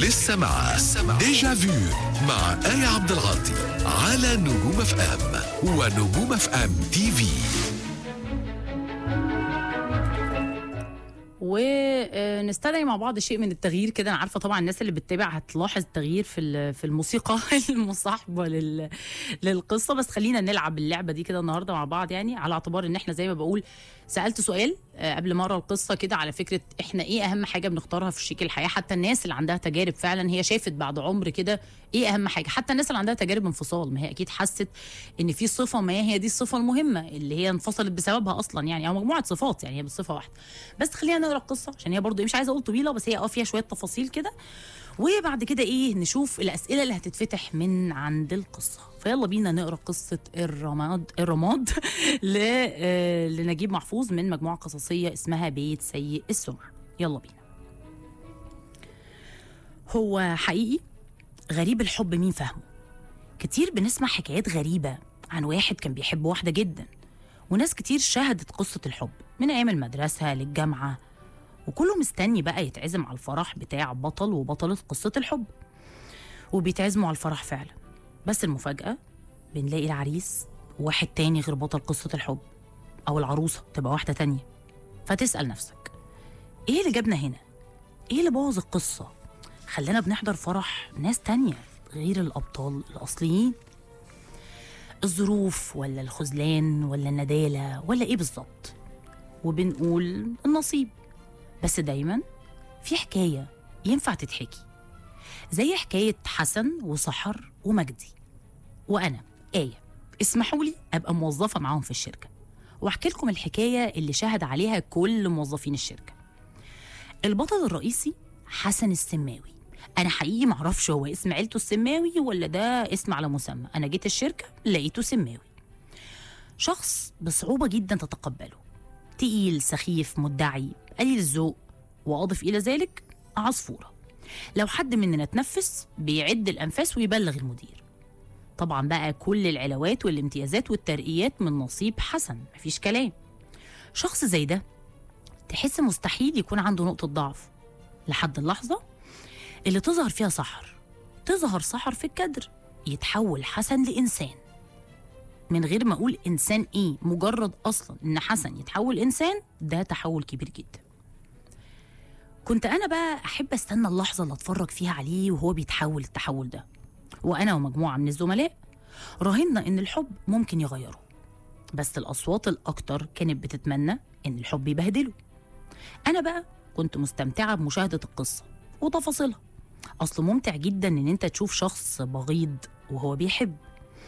لسه مع ديجا فيو مع آية عبد العاطي على نجوم اف ام ونجوم اف ام تي في ونستدعي مع بعض شيء من التغيير كده انا عارفه طبعا الناس اللي بتتابع هتلاحظ تغيير في ال- في الموسيقى المصاحبه لل للقصه بس خلينا نلعب اللعبه دي كده النهارده مع بعض يعني على اعتبار ان احنا زي ما بقول سالت سؤال آه، قبل ما اقرا القصه كده على فكره احنا ايه اهم حاجه بنختارها في شريك الحياه حتى الناس اللي عندها تجارب فعلا هي شافت بعد عمر كده ايه اهم حاجه حتى الناس اللي عندها تجارب انفصال ما هي اكيد حست ان في صفه ما هي دي الصفه المهمه اللي هي انفصلت بسببها اصلا يعني او مجموعه صفات يعني هي بصفه واحده بس خلينا نقرا القصه عشان هي برضو إيه، مش عايزه اقول طويله بس هي اه فيها شويه تفاصيل كده وبعد كده ايه نشوف الاسئله اللي هتتفتح من عند القصه فيلا بينا نقرا قصه الرماد الرماد ل... آه، لنجيب محفوظ من مجموعه قصصيه اسمها بيت سيء السمعه يلا بينا هو حقيقي غريب الحب مين فاهمه كتير بنسمع حكايات غريبه عن واحد كان بيحب واحده جدا وناس كتير شهدت قصه الحب من ايام المدرسه للجامعه وكله مستني بقى يتعزم على الفرح بتاع بطل وبطلة قصة الحب وبيتعزموا على الفرح فعلا بس المفاجأة بنلاقي العريس واحد تاني غير بطل قصة الحب أو العروسة تبقى واحدة تانية فتسأل نفسك إيه اللي جابنا هنا؟ إيه اللي بوظ القصة؟ خلانا بنحضر فرح ناس تانية غير الأبطال الأصليين الظروف ولا الخذلان ولا الندالة ولا إيه بالظبط؟ وبنقول النصيب بس دايما في حكاية ينفع تتحكي زي حكاية حسن وسحر ومجدي وأنا آية اسمحوا لي أبقى موظفة معاهم في الشركة وأحكي لكم الحكاية اللي شهد عليها كل موظفين الشركة البطل الرئيسي حسن السماوي أنا حقيقي معرفش هو اسم عيلته السماوي ولا ده اسم على مسمى أنا جيت الشركة لقيته سماوي شخص بصعوبة جدا تتقبله تقيل سخيف مدعي قليل الذوق واضف الى ذلك عصفوره لو حد مننا اتنفس بيعد الانفاس ويبلغ المدير طبعا بقى كل العلاوات والامتيازات والترقيات من نصيب حسن مفيش كلام شخص زي ده تحس مستحيل يكون عنده نقطة ضعف لحد اللحظة اللي تظهر فيها سحر تظهر سحر في الكدر يتحول حسن لإنسان من غير ما اقول انسان ايه مجرد اصلا ان حسن يتحول انسان ده تحول كبير جدا كنت انا بقى احب استنى اللحظه اللي اتفرج فيها عليه وهو بيتحول التحول ده وانا ومجموعه من الزملاء راهنا ان الحب ممكن يغيره بس الاصوات الاكتر كانت بتتمنى ان الحب يبهدله انا بقى كنت مستمتعه بمشاهده القصه وتفاصيلها اصل ممتع جدا ان انت تشوف شخص بغيض وهو بيحب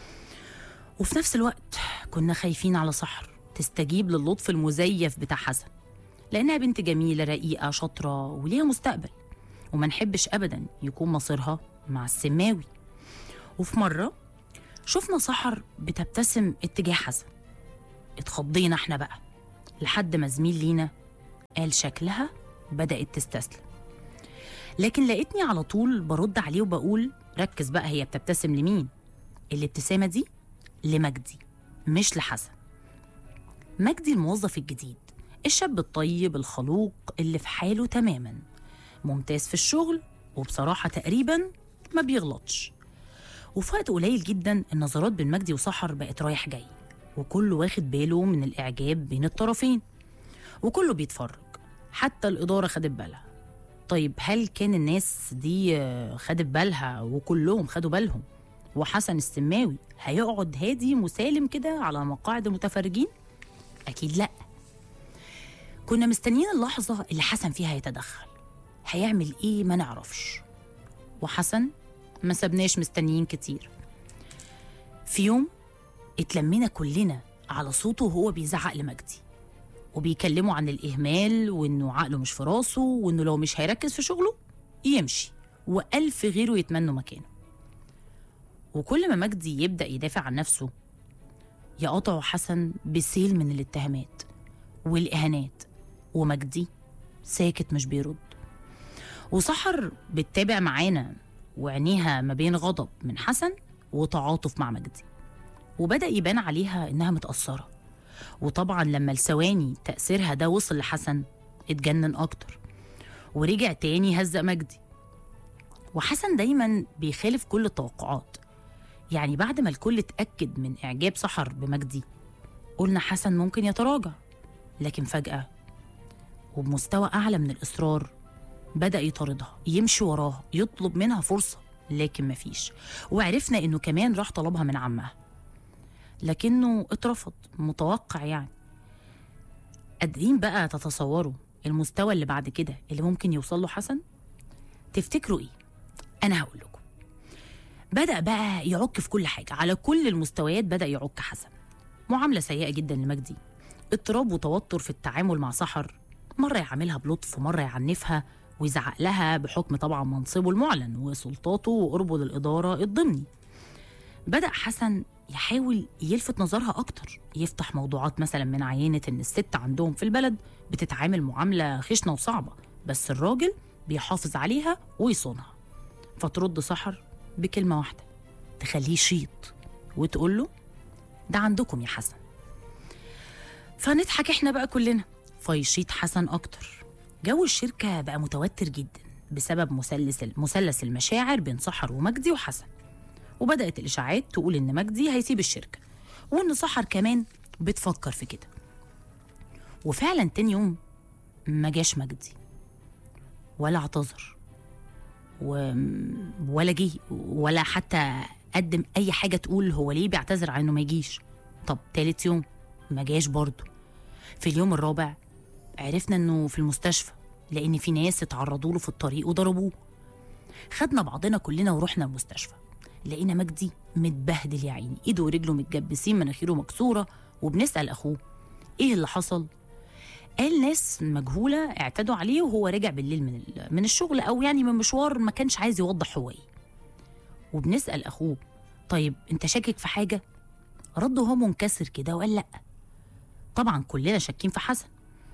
وفي نفس الوقت كنا خايفين على سحر تستجيب للطف المزيف بتاع حسن لأنها بنت جميلة رقيقة شاطرة وليها مستقبل وما نحبش أبدا يكون مصيرها مع السماوي وفي مرة شفنا سحر بتبتسم اتجاه حسن اتخضينا احنا بقى لحد ما زميل لينا قال شكلها بدأت تستسلم لكن لقيتني على طول برد عليه وبقول ركز بقى هي بتبتسم لمين الابتسامة دي لمجدي مش لحسن مجدي الموظف الجديد الشاب الطيب الخلوق اللي في حاله تماما ممتاز في الشغل وبصراحة تقريبا ما بيغلطش وفي وقت قليل جدا النظرات بين مجدي وسحر بقت رايح جاي وكله واخد باله من الإعجاب بين الطرفين وكله بيتفرج حتى الإدارة خدت بالها طيب هل كان الناس دي آه، خدت بالها وكلهم خدوا بالهم وحسن السماوي هيقعد هادي مسالم كده على مقاعد المتفرجين؟ أكيد لأ كنا مستنيين اللحظة اللي حسن فيها يتدخل هيعمل إيه ما نعرفش وحسن ما سبناش مستنيين كتير في يوم اتلمينا كلنا على صوته وهو بيزعق لمجدي وبيكلموا عن الإهمال وإنه عقله مش في راسه وإنه لو مش هيركز في شغله يمشي وألف غيره يتمنوا مكانه وكل ما مجدي يبدأ يدافع عن نفسه يقطعه حسن بسيل من الاتهامات والإهانات ومجدي ساكت مش بيرد وسحر بتتابع معانا وعينيها ما بين غضب من حسن وتعاطف مع مجدي وبدأ يبان عليها إنها متأثرة وطبعا لما لثواني تأثيرها ده وصل لحسن اتجنن أكتر ورجع تاني هزق مجدي وحسن دايما بيخالف كل التوقعات يعني بعد ما الكل اتأكد من إعجاب سحر بمجدي قلنا حسن ممكن يتراجع لكن فجأة وبمستوى أعلى من الإصرار بدأ يطاردها يمشي وراها يطلب منها فرصة لكن مفيش وعرفنا إنه كمان راح طلبها من عمها لكنه اترفض متوقع يعني قادرين بقى تتصوروا المستوى اللي بعد كده اللي ممكن يوصل له حسن تفتكروا ايه انا هقول لكم بدأ بقى يعك في كل حاجة على كل المستويات بدأ يعك حسن معاملة سيئة جدا لمجدي اضطراب وتوتر في التعامل مع سحر مرة يعاملها بلطف ومرة يعنفها ويزعق لها بحكم طبعا منصبه المعلن وسلطاته وقربه للإدارة الضمني بدأ حسن يحاول يلفت نظرها أكتر يفتح موضوعات مثلا من عينة إن الست عندهم في البلد بتتعامل معاملة خشنة وصعبة بس الراجل بيحافظ عليها ويصونها فترد سحر بكلمة واحدة تخليه شيط وتقول له ده عندكم يا حسن فنضحك احنا بقى كلنا فيشيط حسن أكتر جو الشركة بقى متوتر جدا بسبب مثلث مثلث المشاعر بين سحر ومجدي وحسن وبدأت الإشاعات تقول إن مجدي هيسيب الشركة وإن سحر كمان بتفكر في كده وفعلا تاني يوم ما جاش مجدي ولا اعتذر و... ولا جه ولا حتى قدم أي حاجة تقول هو ليه بيعتذر عن إنه ما يجيش طب تالت يوم ما جاش برضه في اليوم الرابع عرفنا إنه في المستشفى لأن في ناس اتعرضوا له في الطريق وضربوه خدنا بعضنا كلنا ورحنا المستشفى لقينا مجدي متبهدل يا عيني ايده ورجله متجبسين مناخيره مكسوره وبنسال اخوه ايه اللي حصل قال ناس مجهوله اعتدوا عليه وهو راجع بالليل من ال- من الشغل او يعني من مشوار ما كانش عايز يوضح هو ايه وبنسال اخوه طيب انت شاكك في حاجه رد وهو منكسر كده وقال لا طبعا كلنا شاكين في حسن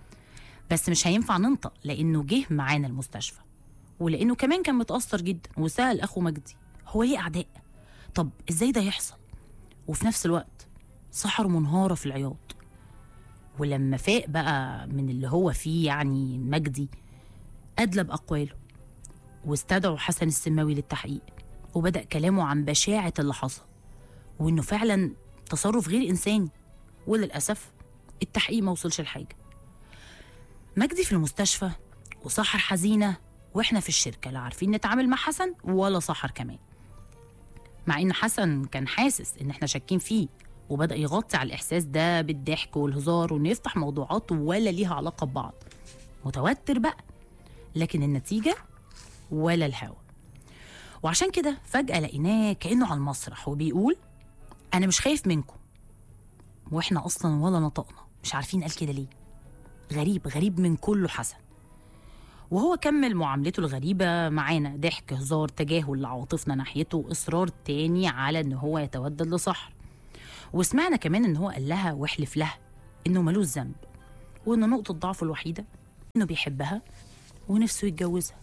بس مش هينفع ننطق لانه جه معانا المستشفى ولانه كمان كان متاثر جدا وسال اخو مجدي هو ليه اعداء طب ازاي ده يحصل وفي نفس الوقت سحر منهارة في العياط ولما فاق بقى من اللي هو فيه يعني مجدي أدلى بأقواله واستدعوا حسن السماوي للتحقيق وبدأ كلامه عن بشاعة اللي حصل وإنه فعلا تصرف غير إنساني وللأسف التحقيق ما وصلش لحاجة مجدي في المستشفى وسحر حزينة وإحنا في الشركة لا عارفين نتعامل مع حسن ولا سحر كمان مع ان حسن كان حاسس ان احنا شاكين فيه وبدا يغطي على الاحساس ده بالضحك والهزار وانه يفتح موضوعات ولا ليها علاقه ببعض متوتر بقى لكن النتيجه ولا الهوا وعشان كده فجاه لقيناه كانه على المسرح وبيقول انا مش خايف منكم واحنا اصلا ولا نطقنا مش عارفين قال كده ليه غريب غريب من كله حسن وهو كمل معاملته الغريبة معانا ضحك هزار تجاهل لعواطفنا ناحيته إصرار تاني على إن هو يتودد لسحر وسمعنا كمان إن هو قال لها واحلف لها إنه ملوش ذنب وإن نقطة ضعفه الوحيدة إنه بيحبها ونفسه يتجوزها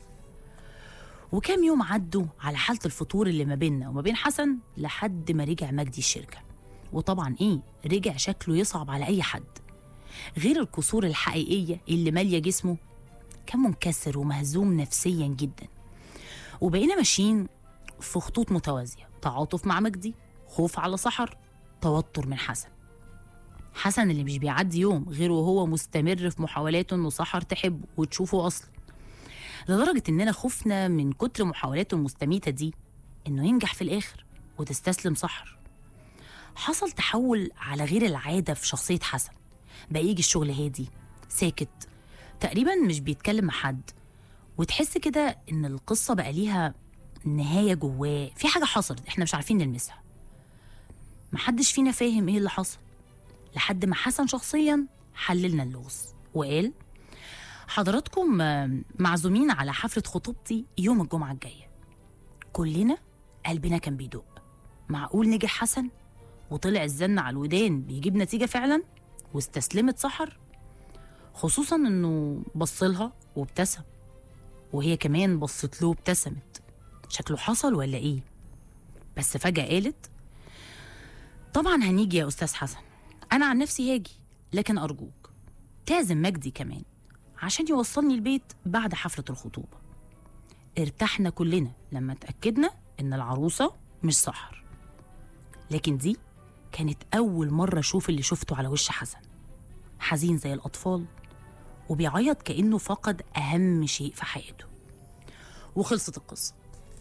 وكام يوم عدوا على حالة الفطور اللي ما بيننا وما بين حسن لحد ما رجع مجدي الشركة وطبعا إيه رجع شكله يصعب على أي حد غير الكسور الحقيقية اللي مالية جسمه كان منكسر ومهزوم نفسيا جدا وبقينا ماشيين في خطوط متوازية تعاطف مع مجدي خوف على سحر توتر من حسن حسن اللي مش بيعدي يوم غير وهو مستمر في محاولاته انه سحر تحبه وتشوفه اصلا لدرجة اننا خفنا من كتر محاولاته المستميتة دي انه ينجح في الاخر وتستسلم سحر حصل تحول على غير العادة في شخصية حسن بقى يجي الشغل هادي ساكت تقريبا مش بيتكلم مع حد وتحس كده ان القصة بقى ليها نهاية جواه في حاجة حصلت احنا مش عارفين نلمسها محدش فينا فاهم ايه اللي حصل لحد ما حسن شخصيا حللنا اللغز وقال حضراتكم آه، معزومين على حفلة خطوبتي يوم الجمعة الجاية كلنا قلبنا كان بيدق معقول نجح حسن وطلع الزن على الودان بيجيب نتيجة فعلا واستسلمت سحر خصوصا انه بصلها وابتسم وهي كمان بصت له وابتسمت شكله حصل ولا ايه بس فجأة قالت طبعا هنيجي يا أستاذ حسن أنا عن نفسي هاجي لكن أرجوك تعزم مجدي كمان عشان يوصلني البيت بعد حفلة الخطوبة ارتحنا كلنا لما اتأكدنا إن العروسة مش سحر لكن دي كانت أول مرة أشوف اللي شفته على وش حسن حزين زي الأطفال وبيعيط كأنه فقد أهم شيء في حياته وخلصت القصة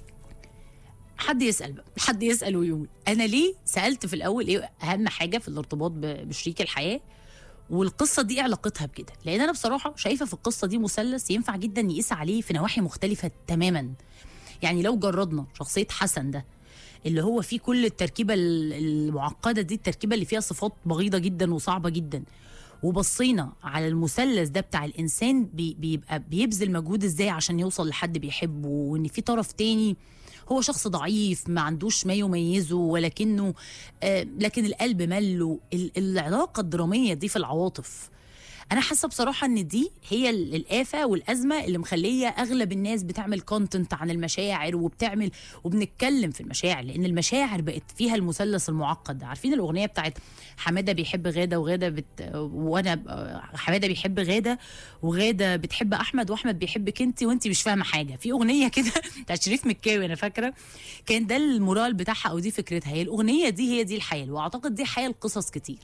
حد يسأل بقى حد يسأل ويقول أنا ليه سألت في الأول إيه أهم حاجة في الارتباط ب- بشريك الحياة والقصة دي إيه علاقتها بكده لأن أنا بصراحة شايفة في القصة دي مثلث ينفع جدا يقيس عليه في نواحي مختلفة تماما يعني لو جردنا شخصية حسن ده اللي هو فيه كل التركيبة ال- المعقدة دي التركيبة اللي فيها صفات بغيضة جدا وصعبة جدا وبصينا على المثلث ده بتاع الانسان بي بيبقى بيبذل مجهود ازاي عشان يوصل لحد بيحبه وان في طرف تاني هو شخص ضعيف ما عندوش ما يميزه ولكنه آه لكن القلب مله ال- العلاقه الدراميه دي في العواطف انا حاسه بصراحه ان دي هي ال- الافه والازمه اللي مخليه اغلب الناس بتعمل كونتنت عن المشاعر وبتعمل وبنتكلم في المشاعر لان المشاعر بقت فيها المثلث المعقد ده عارفين الاغنيه بتاعت حماده بيحب غاده وغاده بت وانا ب- حماده بيحب غاده وغاده بتحب احمد واحمد بيحبك انت وانت مش فاهمه حاجه في اغنيه كده بتاعت شريف مكاوي انا فاكره كان ده المورال بتاعها او دي فكرتها هي الاغنيه دي هي دي الحياه واعتقد دي حياه لقصص كتير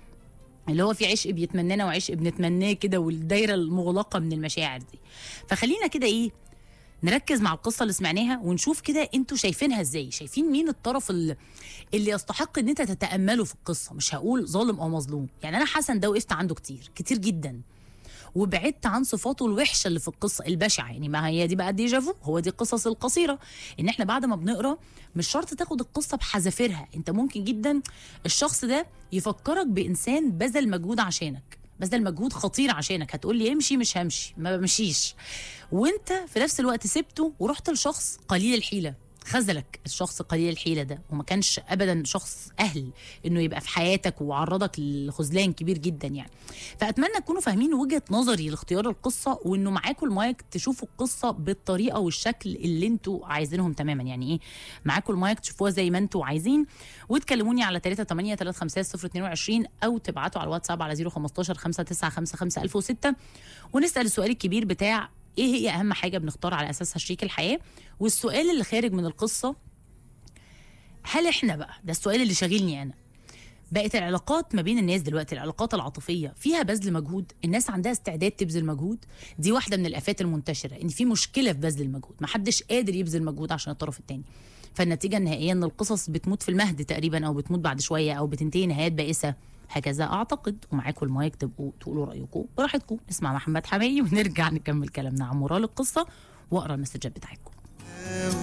اللي هو في عشق بيتمنانا وعشق بنتمناه كده والدايره المغلقه من المشاعر دي فخلينا كده ايه نركز مع القصه اللي سمعناها ونشوف كده انتوا شايفينها ازاي شايفين مين الطرف اللي, اللي يستحق ان انت تتامله في القصه مش هقول ظالم او مظلوم يعني انا حسن ده وقفت عنده كتير كتير جدا وبعدت عن صفاته الوحشه اللي في القصه البشعه يعني ما هي دي بقى ديجافو هو دي القصص القصيره ان احنا بعد ما بنقرا مش شرط تاخد القصه بحذافيرها انت ممكن جدا الشخص ده يفكرك بانسان بذل مجهود عشانك بذل مجهود خطير عشانك هتقول لي امشي مش همشي ما بمشيش وانت في نفس الوقت سبته ورحت لشخص قليل الحيله خذلك الشخص قليل الحيله ده وما كانش ابدا شخص اهل انه يبقى في حياتك وعرضك لخذلان كبير جدا يعني فاتمنى تكونوا فاهمين وجهه نظري لاختيار القصه وانه معاكم المايك تشوفوا القصه بالطريقه والشكل اللي انتوا عايزينهم تماما يعني ايه معاكم المايك تشوفوها زي ما انتوا عايزين وتكلموني على 38 350 022 او تبعتوا على الواتساب على 015 595 1006 ونسال السؤال الكبير بتاع ايه هي اهم حاجه بنختار على اساسها شريك الحياه والسؤال اللي خارج من القصه هل احنا بقى ده السؤال اللي شاغلني انا بقت العلاقات ما بين الناس دلوقتي العلاقات العاطفيه فيها بذل مجهود الناس عندها استعداد تبذل مجهود دي واحده من الافات المنتشره ان في مشكله في بذل المجهود ما حدش قادر يبذل مجهود عشان الطرف الثاني فالنتيجه النهائيه ان القصص بتموت في المهد تقريبا او بتموت بعد شويه او بتنتهي نهايات بائسه هكذا اعتقد ومعاكم المايك تبقوا تقولوا رايكم براحتكم نسمع محمد حماقي ونرجع نكمل كلامنا عن مورال القصه واقرا المسجات بتاعتكم